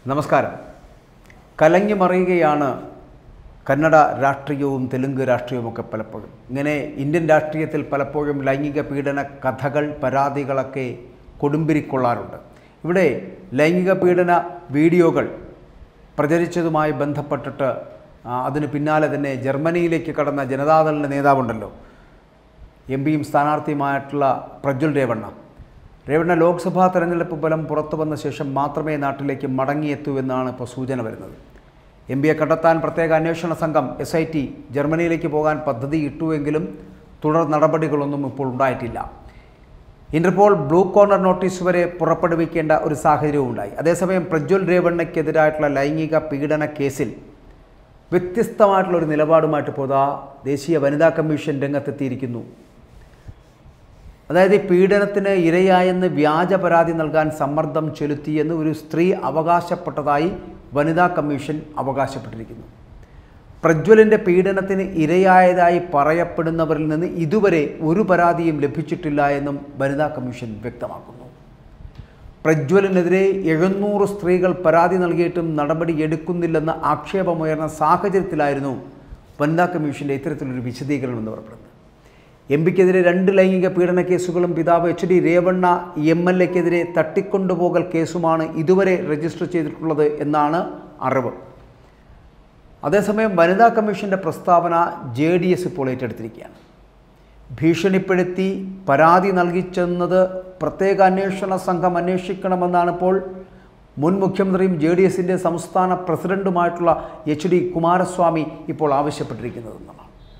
നമസ്കാരം കലങ്ങി മറിയുകയാണ് കന്നഡ രാഷ്ട്രീയവും തെലുങ്ക് രാഷ്ട്രീയവുമൊക്കെ പലപ്പോഴും ഇങ്ങനെ ഇന്ത്യൻ രാഷ്ട്രീയത്തിൽ പലപ്പോഴും ലൈംഗിക പീഡന കഥകൾ പരാതികളൊക്കെ കൊടുമ്പിരിക്കൊള്ളാറുണ്ട് ഇവിടെ ലൈംഗിക പീഡന വീഡിയോകൾ പ്രചരിച്ചതുമായി ബന്ധപ്പെട്ടിട്ട് ആ, അതിന് പിന്നാലെ തന്നെ ജർമ്മനിയിലേക്ക് കടന്ന ജനതാദളിൻ്റെ നേതാവുണ്ടല്ലോ എം പിയും സ്ഥാനാർത്ഥിയുമായിട്ടുള്ള പ്രജ്വൽ രേവണ്ണ രേവണ്ണ ലോക്സഭാ തെരഞ്ഞെടുപ്പ് ഫലം പുറത്തു വന്ന ശേഷം മാത്രമേ നാട്ടിലേക്ക് മടങ്ങിയെത്തൂ എന്നാണ് ഇപ്പോൾ സൂചന വരുന്നത് എം പിയെ കണ്ടെത്താൻ പ്രത്യേക അന്വേഷണ സംഘം എസ് ഐ ടി ജർമ്മനിയിലേക്ക് പോകാൻ പദ്ധതി ഇട്ടുവെങ്കിലും തുടർ നടപടികളൊന്നും ഇപ്പോൾ ഉണ്ടായിട്ടില്ല ഇന്റർപോൾ ബ്ലൂ കോർണർ നോട്ടീസ് വരെ പുറപ്പെടുവിക്കേണ്ട ഒരു സാഹചര്യവും ഉണ്ടായി അതേസമയം പ്രജ്വൽ രേവണ്ണയ്ക്കെതിരായിട്ടുള്ള ലൈംഗിക പീഡന കേസിൽ വ്യത്യസ്തമായിട്ടുള്ള ഒരു നിലപാടുമായിട്ട് പോതാ ദേശീയ വനിതാ കമ്മീഷൻ രംഗത്തെത്തിയിരിക്കുന്നു അതായത് ഈ പീഡനത്തിന് ഇരയായെന്ന് വ്യാജ പരാതി നൽകാൻ സമ്മർദ്ദം ചെലുത്തിയെന്ന് ഒരു സ്ത്രീ അവകാശപ്പെട്ടതായി വനിതാ കമ്മീഷൻ അവകാശപ്പെട്ടിരിക്കുന്നു പ്രജ്വലിൻ്റെ പീഡനത്തിന് ഇരയായതായി പറയപ്പെടുന്നവരിൽ നിന്ന് ഇതുവരെ ഒരു പരാതിയും ലഭിച്ചിട്ടില്ല എന്നും വനിതാ കമ്മീഷൻ വ്യക്തമാക്കുന്നു പ്രജ്വലിനെതിരെ എഴുന്നൂറ് സ്ത്രീകൾ പരാതി നൽകിയിട്ടും നടപടി എടുക്കുന്നില്ലെന്ന ആക്ഷേപമുയർന്ന സാഹചര്യത്തിലായിരുന്നു വനിതാ കമ്മീഷൻ്റെ ഇത്തരത്തിലൊരു വിശദീകരണം എന്ന് പറയപ്പെടുന്നത് എം പിക്കെതിരെ രണ്ട് ലൈംഗിക പീഡന കേസുകളും പിതാവ് H D Revanna M L എക്കെതിരെ തട്ടിക്കൊണ്ടുപോകൽ കേസുമാണ് ഇതുവരെ രജിസ്റ്റർ ചെയ്തിട്ടുള്ളത് എന്നാണ് അറിവ് അതേസമയം വനിതാ കമ്മീഷൻ്റെ പ്രസ്താവന ജെ ഡി എസ് ഇപ്പോൾ ഏറ്റെടുത്തിരിക്കുകയാണ് ഭീഷണിപ്പെടുത്തി പരാതി നൽകിച്ചെന്നത് പ്രത്യേക അന്വേഷണ സംഘം അന്വേഷിക്കണമെന്നാണ് ഇപ്പോൾ മുൻ മുഖ്യമന്ത്രിയും ജെ ഡി എസിൻ്റെ സംസ്ഥാന പ്രസിഡന്റുമായിട്ടുള്ള എച്ച് ഡി കുമാരസ്വാമി ഇപ്പോൾ ആവശ്യപ്പെട്ടിരിക്കുന്നതെന്നാണ്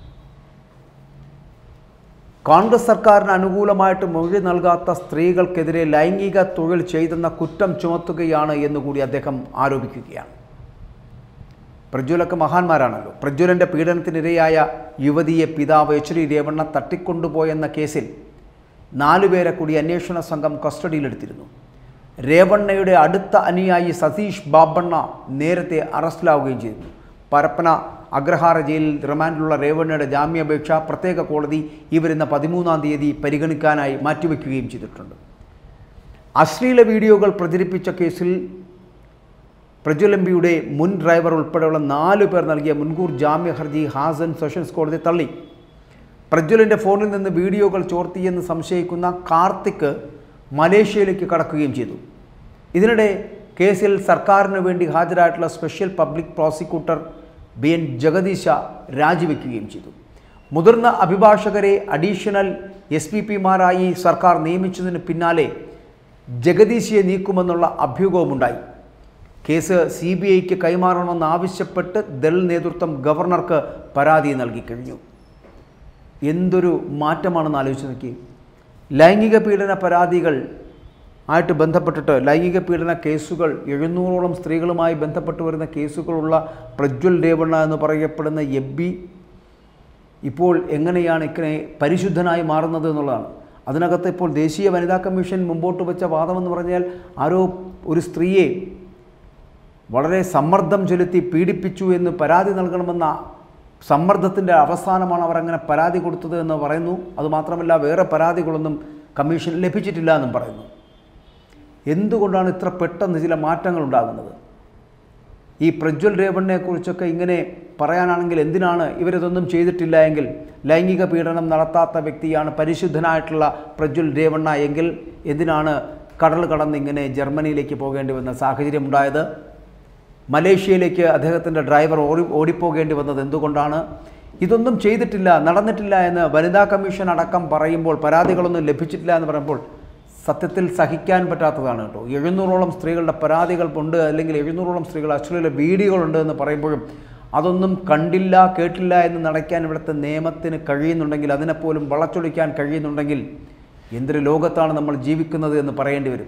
കോൺഗ്രസ് സർക്കാരിന് അനുകൂലമായിട്ട് മൊഴി നൽകാത്ത സ്ത്രീകൾക്കെതിരെ ലൈംഗിക തൊഴിൽ ചെയ്തെന്ന കുറ്റം ചുമത്തുകയാണ് എന്നുകൂടി അദ്ദേഹം ആരോപിക്കുകയാണ് പ്രജ്വലൊക്കെ മഹാന്മാരാണല്ലോ പ്രജ്വലൻ്റെ പീഡനത്തിനിരയായ യുവതിയെ പിതാവ് എച്ച് ഡി രേവണ്ണ തട്ടിക്കൊണ്ടുപോയെന്ന കേസിൽ നാലുപേരെ കൂടി അന്വേഷണ സംഘം കസ്റ്റഡിയിലെടുത്തിരുന്നു രേവണ്ണയുടെ അടുത്ത അനുയായി സതീഷ് ബാബണ്ണ നേരത്തെ അറസ്റ്റിലാവുകയും ചെയ്തു പരപ്പന അഗ്രഹാര ജയിലിൽ റിമാൻഡിലുള്ള രേവണ്ണയുടെ ജാമ്യാപേക്ഷ പ്രത്യേക കോടതി ഈ വരുന്ന പതിമൂന്നാം തീയതി പരിഗണിക്കാനായി മാറ്റിവെക്കുകയും ചെയ്തിട്ടുണ്ട് അശ്ലീല വീഡിയോകൾ പ്രചരിപ്പിച്ച കേസിൽ പ്രജ്വൽ എം പിയുടെ മുൻ ഡ്രൈവർ ഉൾപ്പെടെയുള്ള നാലു പേർ നൽകിയ മുൻകൂർ ജാമ്യ ഹർജി ഹാസൻ സെഷൻസ് കോടതി തള്ളി പ്രജ്വലിൻ്റെ ഫോണിൽ നിന്ന് വീഡിയോകൾ ചോർത്തിയെന്ന് സംശയിക്കുന്ന കാർത്തിക് മലേഷ്യയിലേക്ക് കടക്കുകയും ചെയ്തു ഇതിനിടെ കേസിൽ സർക്കാരിന് വേണ്ടി ഹാജരായിട്ടുള്ള special public prosecutor B N Jagadeesha രാജിവെക്കുകയും ചെയ്തു മുതിർന്ന അഭിഭാഷകരെ അഡീഷണൽ എസ് പി പിമാരായി സർക്കാർ നിയമിച്ചതിന് പിന്നാലെ ജഗദീശയെ നീക്കുമെന്നുള്ള അഭ്യൂഹവുമുണ്ടായി കേസ് സി ബി ഐക്ക് കൈമാറണമെന്നാവശ്യപ്പെട്ട് ദൾ നേതൃത്വം ഗവർണർക്ക് പരാതി നൽകിക്കഴിഞ്ഞു എന്തൊരു മാറ്റമാണെന്ന് ആലോചിച്ച് നോക്കി ലൈംഗിക പീഡന പരാതികൾ ആയിട്ട് ബന്ധപ്പെട്ടിട്ട് ലൈംഗിക പീഡന കേസുകൾ എഴുന്നൂറോളം സ്ത്രീകളുമായി ബന്ധപ്പെട്ട് വരുന്ന കേസുകളുള്ള പ്രജ്വൽ രേവണ്ണ എന്ന് പറയപ്പെടുന്ന എം പി ഇപ്പോൾ എങ്ങനെയാണ് ഇങ്ങനെ പരിശുദ്ധനായി മാറുന്നത് എന്നുള്ളതാണ് അതിനകത്ത് ഇപ്പോൾ ദേശീയ വനിതാ കമ്മീഷൻ മുമ്പോട്ട് വെച്ച വാദമെന്ന് പറഞ്ഞാൽ ആരോ ഒരു സ്ത്രീയെ വളരെ സമ്മർദ്ദം ചെലുത്തി പീഡിപ്പിച്ചു എന്ന് പരാതി നൽകണമെന്ന സമ്മർദ്ദത്തിൻ്റെ അവസാനമാണ് അവർ അങ്ങനെ പരാതി കൊടുത്തത് എന്ന് പറയുന്നു അതുമാത്രമല്ല വേറെ പരാതികളൊന്നും കമ്മീഷൻ ലഭിച്ചിട്ടില്ല എന്നും പറയുന്നു എന്തുകൊണ്ടാണ് ഇത്ര പെട്ടെന്ന് ചില മാറ്റങ്ങൾ ഉണ്ടാകുന്നത് ഈ പ്രജ്വൽ രേവണ്ണയെക്കുറിച്ചൊക്കെ ഇങ്ങനെ പറയാനാണെങ്കിൽ എന്തിനാണ് ഇവരിതൊന്നും ചെയ്തിട്ടില്ല എങ്കിൽ ലൈംഗിക പീഡനം നടത്താത്ത വ്യക്തിയാണ് പരിശുദ്ധനായിട്ടുള്ള പ്രജ്വൽ രേവണ്ണ എങ്കിൽ എന്തിനാണ് കടൽ കടന്ന് ഇങ്ങനെ ജർമ്മനിയിലേക്ക് പോകേണ്ടി വന്ന സാഹചര്യം ഉണ്ടായത് മലേഷ്യയിലേക്ക് അദ്ദേഹത്തിൻ്റെ ഡ്രൈവർ ഓടി ഓടിപ്പോകേണ്ടി വന്നത് എന്തുകൊണ്ടാണ് ഇതൊന്നും ചെയ്തിട്ടില്ല നടന്നിട്ടില്ല എന്ന് വനിതാ കമ്മീഷൻ അടക്കം പറയുമ്പോൾ പരാതികളൊന്നും ലഭിച്ചിട്ടില്ല എന്ന് പറയുമ്പോൾ സത്യത്തിൽ സഹിക്കാൻ പറ്റാത്തതാണ് കേട്ടോ എഴുന്നൂറോളം സ്ത്രീകളുടെ പരാതികൾ ഉണ്ട് അല്ലെങ്കിൽ എഴുന്നൂറോളം സ്ത്രീകൾ അശ്ലീല വീഡിയോകളുണ്ട് എന്ന് പറയുമ്പോഴും അതൊന്നും കണ്ടില്ല കേട്ടില്ല എന്ന് നടക്കാൻ ഇവിടുത്തെ നിയമത്തിന് കഴിയുന്നുണ്ടെങ്കിൽ അതിനെപ്പോലും വളച്ചൊടിക്കാൻ കഴിയുന്നുണ്ടെങ്കിൽ എന്തൊരു ലോകത്താണ് നമ്മൾ ജീവിക്കുന്നത് എന്ന് പറയേണ്ടി വരും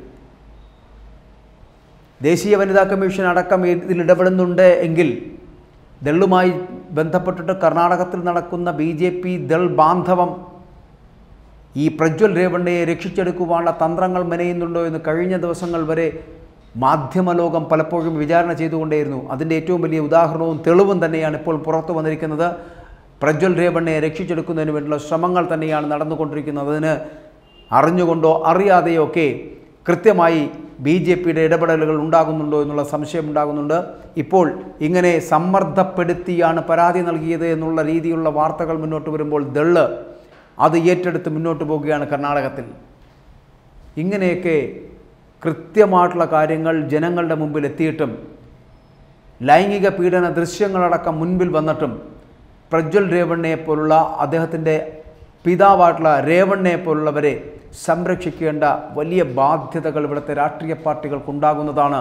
ദേശീയ വനിതാ കമ്മീഷൻ അടക്കം ഇതിൽ ഇടപെടുന്നുണ്ട് എങ്കിൽ ദളുമായി ബന്ധപ്പെട്ടിട്ട് കർണാടകത്തിൽ നടക്കുന്ന ബി ജെ പി ദൾ ബാന്ധവം ഈ പ്രജ്വൽ രേവണ്ണയെ രക്ഷിച്ചെടുക്കുവാനുള്ള തന്ത്രങ്ങൾ മെനയുന്നുണ്ടോ എന്ന് കഴിഞ്ഞ ദിവസങ്ങൾ വരെ മാധ്യമലോകം പലപ്പോഴും വിചാരണ ചെയ്തുകൊണ്ടേയിരുന്നു അതിൻ്റെ ഏറ്റവും വലിയ ഉദാഹരണവും തെളിവും തന്നെയാണ് ഇപ്പോൾ പുറത്തു വന്നിരിക്കുന്നത് പ്രജ്വൽ രേവണ്ണയെ രക്ഷിച്ചെടുക്കുന്നതിന് വേണ്ടിയുള്ള ശ്രമങ്ങൾ തന്നെയാണ് നടന്നുകൊണ്ടിരിക്കുന്നത് അതിന് അറിഞ്ഞുകൊണ്ടോ അറിയാതെയോ ഒക്കെ കൃത്യമായി ബി ജെ പിയുടെ ഇടപെടലുകൾ ഉണ്ടാകുന്നുണ്ടോ എന്നുള്ള സംശയം ഉണ്ടാകുന്നുണ്ട് ഇപ്പോൾ ഇങ്ങനെ സമ്മർദ്ദപ്പെടുത്തിയാണ് പരാതി നൽകിയത് എന്നുള്ള രീതിയിലുള്ള വാർത്തകൾ മുന്നോട്ട് വരുമ്പോൾ ദള് അത് ഏറ്റെടുത്ത് മുന്നോട്ട് പോവുകയാണ് കർണാടകത്തിൽ ഇങ്ങനെയൊക്കെ കൃത്യമായിട്ടുള്ള കാര്യങ്ങൾ ജനങ്ങളുടെ മുമ്പിൽ എത്തിയിട്ടും ലൈംഗിക പീഡന ദൃശ്യങ്ങളടക്കം മുൻപിൽ വന്നിട്ടും പ്രജ്വൽ രേവണ്ണയെ പോലുള്ള അദ്ദേഹത്തിൻ്റെ പിതാവായിട്ടുള്ള രേവണ്ണയെ പോലുള്ളവരെ സംരക്ഷിക്കേണ്ട വലിയ ബാധ്യതകൾ ഇവിടുത്തെ രാഷ്ട്രീയ പാർട്ടികൾക്കുണ്ടാകുന്നതാണ്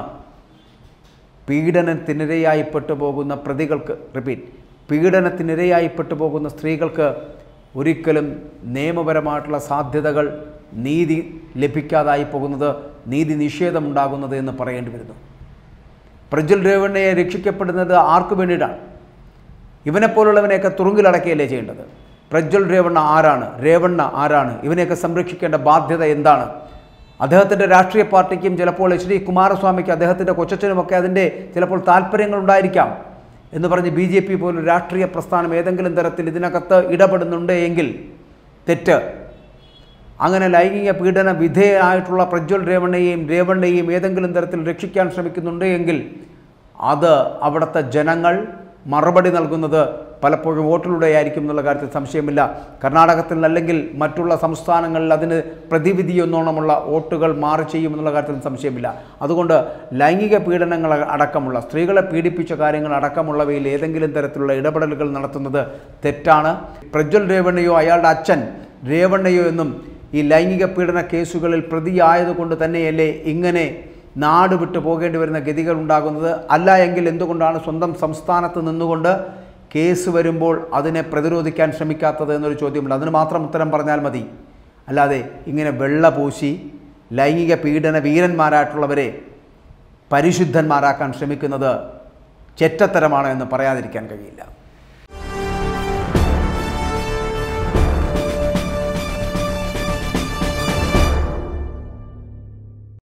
പീഡനത്തിനിരയായിപ്പെട്ടു പോകുന്ന പ്രതികൾക്ക് റിപ്പീറ്റ് പീഡനത്തിനിരയായിപ്പെട്ടു പോകുന്ന സ്ത്രീകൾക്ക് ഒരിക്കലും നിയമപരമായിട്ടുള്ള സാധ്യതകൾ നീതി ലഭിക്കാതായി പോകുന്നത് നീതി നിഷേധമുണ്ടാകുന്നത് എന്ന് പറയേണ്ടി വരുന്നു പ്രജ്വൽ രേവണ്ണയെ രക്ഷിക്കപ്പെടുന്നത് ആർക്കു വേണ്ടിയിട്ടാണ് ഇവനെപ്പോലുള്ളവനെയൊക്കെ തുറുങ്കിലടക്കുകയല്ലേ ചെയ്യേണ്ടത് പ്രജ്വൽ രേവണ്ണ ആരാണ് രേവണ്ണ ആരാണ് ഇവനെയൊക്കെ സംരക്ഷിക്കേണ്ട ബാധ്യത എന്താണ് അദ്ദേഹത്തിൻ്റെ രാഷ്ട്രീയ പാർട്ടിക്കും ചിലപ്പോൾ എച്ച് ഡി കുമാരസ്വാമിക്ക് അദ്ദേഹത്തിൻ്റെ കൊച്ചച്ഛനുമൊക്കെ അതിൻ്റെ ചിലപ്പോൾ താല്പര്യങ്ങൾ ഉണ്ടായിരിക്കാം എന്ന് പറഞ്ഞ് ബി ജെ പി പോലും രാഷ്ട്രീയ പ്രസ്ഥാനം ഏതെങ്കിലും തരത്തിൽ ഇതിനകത്ത് ഇടപെടുന്നുണ്ട് എങ്കിൽ തെറ്റ് അങ്ങനെ ലൈംഗിക പീഡന വിധേയനായിട്ടുള്ള പ്രജ്വൽ രേവണ്ണയെയും രേവണ്ണയെയും ഏതെങ്കിലും തരത്തിൽ രക്ഷിക്കാൻ ശ്രമിക്കുന്നുണ്ട് എങ്കിൽ അത് അവിടുത്തെ ജനങ്ങൾ മറുപടി നൽകുന്നത് പലപ്പോഴും വോട്ടിലൂടെ ആയിരിക്കും എന്നുള്ള കാര്യത്തിൽ സംശയമില്ല കർണാടകത്തിൽ അല്ലെങ്കിൽ മറ്റുള്ള സംസ്ഥാനങ്ങളിൽ അതിന് പ്രതിവിധിയൊന്നോണമുള്ള വോട്ടുകൾ മാറി ചെയ്യുമെന്നുള്ള കാര്യത്തിൽ സംശയമില്ല അതുകൊണ്ട് ലൈംഗിക പീഡനങ്ങൾ അടക്കമുള്ള സ്ത്രീകളെ പീഡിപ്പിച്ച കാര്യങ്ങൾ അടക്കമുള്ളവയിൽ ഏതെങ്കിലും തരത്തിലുള്ള ഇടപെടലുകൾ നടത്തുന്നത് തെറ്റാണ് പ്രജ്വൽ രേവണ്ണയോ അയാളുടെ അച്ഛൻ രേവണ്ണയോ എന്നും ഈ ലൈംഗിക പീഡന കേസുകളിൽ പ്രതിയായതുകൊണ്ട് തന്നെയല്ലേ ഇങ്ങനെ നാട് വിട്ടു പോകേണ്ടി വരുന്ന ഗതികൾ ഉണ്ടാകുന്നത് അല്ല എങ്കിൽ എന്തുകൊണ്ടാണ് സ്വന്തം സംസ്ഥാനത്ത് നിന്നുകൊണ്ട് കേസ് വരുമ്പോൾ അതിനെ പ്രതിരോധിക്കാൻ ശ്രമിക്കാത്തത് എന്നൊരു ചോദ്യമുണ്ട് അതിന് മാത്രം ഉത്തരം പറഞ്ഞാൽ മതി അല്ലാതെ ഇങ്ങനെ വെള്ള പൂശി ലൈംഗിക പീഡന വീരന്മാരായിട്ടുള്ളവരെ പരിശുദ്ധന്മാരാക്കാൻ ശ്രമിക്കുന്നത് ചെറ്റത്തരമാണ് എന്ന് പറയാതിരിക്കാൻ കഴിയില്ല